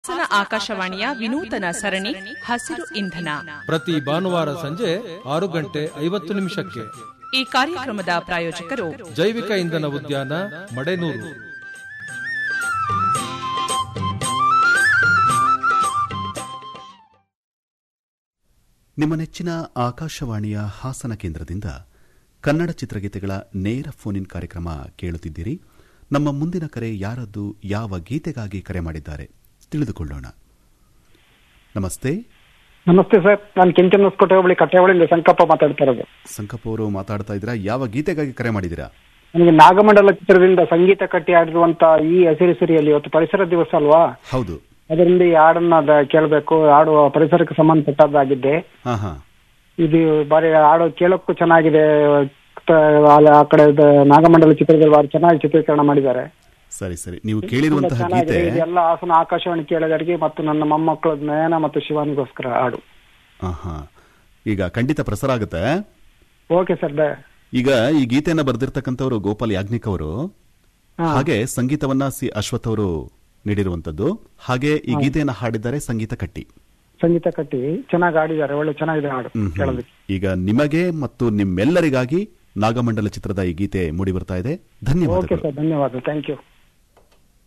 ಹಾಸನ ಆಕಾಶವಾಣಿಯ ವಿನೂತನ ಸರಣಿ ಹಸಿರು ಇಂಧನ ಪ್ರತಿ ಭಾನುವಾರ ಸಂಜೆ ಆರು ಗಂಟೆ ಐವತ್ತು ನಿಮಿಷಕ್ಕೆ ಈ ಕಾರ್ಯಕ್ರಮದ ಪ್ರಾಯೋಜಕರು ಜೈವಿಕ ಇಂಧನ ಉದ್ಯಾನ ಮಡೆನೂರು ನಿಮ್ಮ ನೆಚ್ಚಿನ ಆಕಾಶವಾಣಿಯ ಹಾಸನ ಕೇಂದ್ರದಿಂದ ಕನ್ನಡ ಚಿತ್ರಗೀತೆಗಳ ನೇರ ಫೋನ್ ಇನ್ ಕಾರ್ಯಕ್ರಮ ಕೇಳುತ್ತಿದ್ದೀರಿ ನಮ್ಮ ಮುಂದಿನ ಕರೆ ಯಾರದ್ದು ಯಾವ ಗೀತೆಗಾಗಿ ಕರೆ ಮಾಡಿದ್ದಾರೆ ತಿಳಿದುಕೊಳ್ಳೋಣ ನಮಸ್ತೆ ನಮಸ್ತೆ ಸರ್ ನಾನು ಕೆಂಚನಸ್ಕೋಟೆ ಹೋಬಳಿ ಕಟ್ಟೆಹೊಳಿಯಿಂದ ಸಂಕಪ್ಪ ಮಾತಾಡ್ತಾ ಇರೋದು ಸಂಕಪ್ಪ ಅವರು ಮಾತಾಡ್ತಾ ಇದ್ದೀರಾ ಯಾವ ಗೀತೆಗಾಗಿ ಕರೆ ಮಾಡಿದ್ದೀರಾ ನನಗೆ ನಾಗಮಂಡಲ ಚಿತ್ರದಿಂದ ಸಂಗೀತ ಕಟ್ಟಿ ಆಡಿರುವಂತ ಈ ಹಸಿರು ಸಿರಿಯಲ್ಲಿ ಇವತ್ತು ಪರಿಸರ ದಿವಸ ಅಲ್ವಾ ಹೌದು ಅದರಿಂದ ಈ ಹಾಡನ್ನ ಅದ- ಕೇಳ್ಬೇಕು ಹಾಡು ಪರಿಸರಕ್ಕೆ ಸಂಬಂಧಪಟ್ಟದ್ದಾಗಿದ್ದೆ ಹಾ ಹಾ ಇದು ಬಾರಿ ಹಾಡು ಕೇಳೋಕ್ಕೂ ಚೆನ್ನಾಗಿದೆ ತ- ಅಲ್ಲಿ ಆ ಕಡೆ ಇದು ನಾಗಮಂಡಲ ಚಿತ್ರದಲ್ಲಿ ಬಾರಿ ಚೆನ್ನಾಗಿ ಚಿತ್ರೀಕರಣ ಮಾಡಿದ್ದಾರೆ ಸರಿ ಸರಿ ನೀವು ಕೇಳಿರುವಂತಹ ಗೀತೆ ಚೆನ್ನಾಗಿದೆ ಇದೆಲ್ಲ ಹಾಸನ ಆಕಾಶವಾಣಿ ಕೇಳೋದರಿಗೆ ಮತ್ತು ನನ್ನ ಮೊಮ್ಮಕ್ಕಳು ನಯನ ಮತ್ತು ಶಿವಾನಿಗೋಸ್ಕರ ಹಾಡು ಹಾ ಹಾ ಈಗ ಖಂಡಿತ ಪ್ರಸಾರ ಆಗುತ್ತೆ ಓಕೆ ಸರ್ ದ- ಈಗ ಈ ಗೀತೆಯನ್ನ ಬರೆದಿರ್ತಕ್ಕಂಥವ್ರು ಗೋಪಾಲ್ ಯಾಜ್ಞಿಕ್ ಅವರು ಹಾ. ಹಾಗೆ ಸಂಗೀತವನ್ನ ಸಿ ಅಶ್ವಥ್ ಅವರು ನೀಡಿರುವಂತದ್ದು ಹಾಗೆ ಈ ಗೀತೆಯನ್ನ ಹಾಡಿದ್ದಾರೆ ಸಂಗೀತ ಕಟ್ಟಿ ಸಂಗೀತ ಕಟ್ಟಿ ಚೆನ್ನಾಗಿ ಆಡಿದ್ದಾರೆ ಒಳ್ಳೆ ಚೆನ್ನಾಗಿದೆ ಹಾಡು ಹ್ಮ್, ಹ್ಮ್. ಕೇಳೋದಕ್ಕೆ ಈಗ ನಿಮಗೆ ಮತ್ತು ನಿಮ್ಮೆಲ್ಲರಿಗಾಗಿ ನಾಗಮಂಡಲ ಚಿತ್ರದ ಈ ಗೀತೆ ಮೂಡಿ ಬರ್ತಾ ಇದೆ ಓಕೆ ಧನ್ಯವಾದಗಳು ಸರ್ ಧನ್ಯವಾದ ಥ್ಯಾಂಕ್ ಯು